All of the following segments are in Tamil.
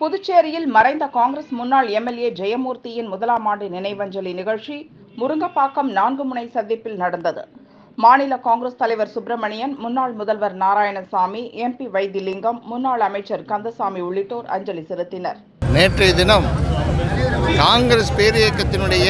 புதுச்சேரியில் மறைந்த காங்கிரஸ் முன்னாள் எம்எல்ஏ ஜெயமூர்த்தியின் முதலாம் ஆண்டு நினைவஞ்சலி நிகழ்ச்சி முருங்கப்பாக்கம் நான்கு முனை சந்திப்பில் நடந்தது மாநில காங்கிரஸ் தலைவர் சுப்பிரமணியன் முன்னாள் முதல்வர் நாராயணசாமி எம்பி வைத்திலிங்கம் முன்னாள் அமைச்சர் கந்தசாமி உள்ளிட்டோர் அஞ்சலி செலுத்தினர் நேற்றைய தினம் காங்கிரஸ் பேரியக்கத்தினுடைய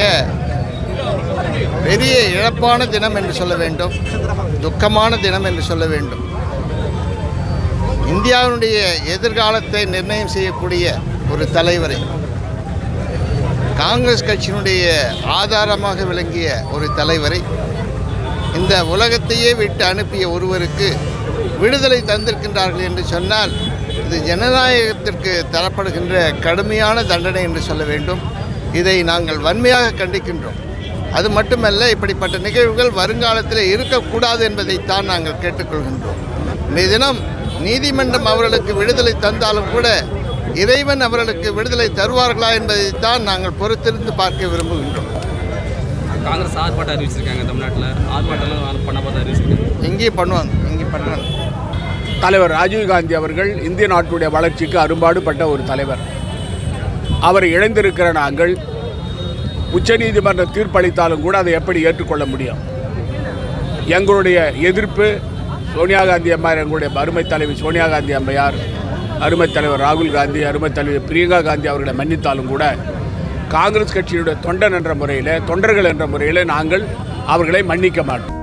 பெரிய இழப்பான தினம் என்று சொல்ல வேண்டும் துக்கமான தினம் என்று சொல்ல வேண்டும் இந்தியாவினுடைய எதிர்காலத்தை நிர்ணயம் செய்யக்கூடிய ஒரு தலைவரை காங்கிரஸ் கட்சியினுடைய ஆதாரமாக விளங்கிய ஒரு தலைவரை இந்த உலகத்தையே விட்டு அனுப்பிய ஒருவருக்கு விடுதலை தந்திருக்கின்றார்கள் என்று சொன்னால் இது ஜனநாயகத்திற்கு தரப்படுகின்ற கடுமையான தண்டனை என்று சொல்ல வேண்டும் இதை நாங்கள் வன்மையாக கண்டிக்கின்றோம் அது மட்டுமல்ல இப்படிப்பட்ட நிகழ்வுகள் வருங்காலத்தில் இருக்கக்கூடாது என்பதைத்தான் நாங்கள் கேட்டுக்கொள்கின்றோம் இன்றைய தினம் நீதிமன்றம் அவர்களுக்கு விடுதலை தந்தாலும் கூட இறைவன் அவர்களுக்கு விடுதலை தருவார்களா என்பதைத்தான் நாங்கள் பொறுத்திருந்து பார்க்க விரும்புகின்றோம் காங்கிரஸ் ஆர்ப்பாட்டம் அறிவிச்சிருக்காங்க தமிழ்நாட்டில் ஆர்ப்பாட்டம் பண்ண பார்த்து அறிவிச்சிருக்காங்க இங்கேயும் பண்ணுவாங்க இங்கே பண்ணுறாங்க தலைவர் ராஜீவ்காந்தி அவர்கள் இந்திய நாட்டுடைய வளர்ச்சிக்கு அரும்பாடுபட்ட ஒரு தலைவர் அவர் இழந்திருக்கிற நாங்கள் உச்சநீதிமன்ற தீர்ப்பளித்தாலும் கூட அதை எப்படி ஏற்றுக்கொள்ள முடியும் எங்களுடைய எதிர்ப்பு சோனியா காந்தி அம்மையார் எங்களுடைய அருமை தலைவி சோனியா காந்தி அம்மையார் அருமை தலைவர் ராகுல் காந்தி அருமை தலைவர் பிரியங்கா காந்தி அவர்களை மன்னித்தாலும் கூட காங்கிரஸ் கட்சியினுடைய தொண்டன் என்ற முறையில் தொண்டர்கள் என்ற முறையில் நாங்கள் அவர்களை மன்னிக்க மாட்டோம்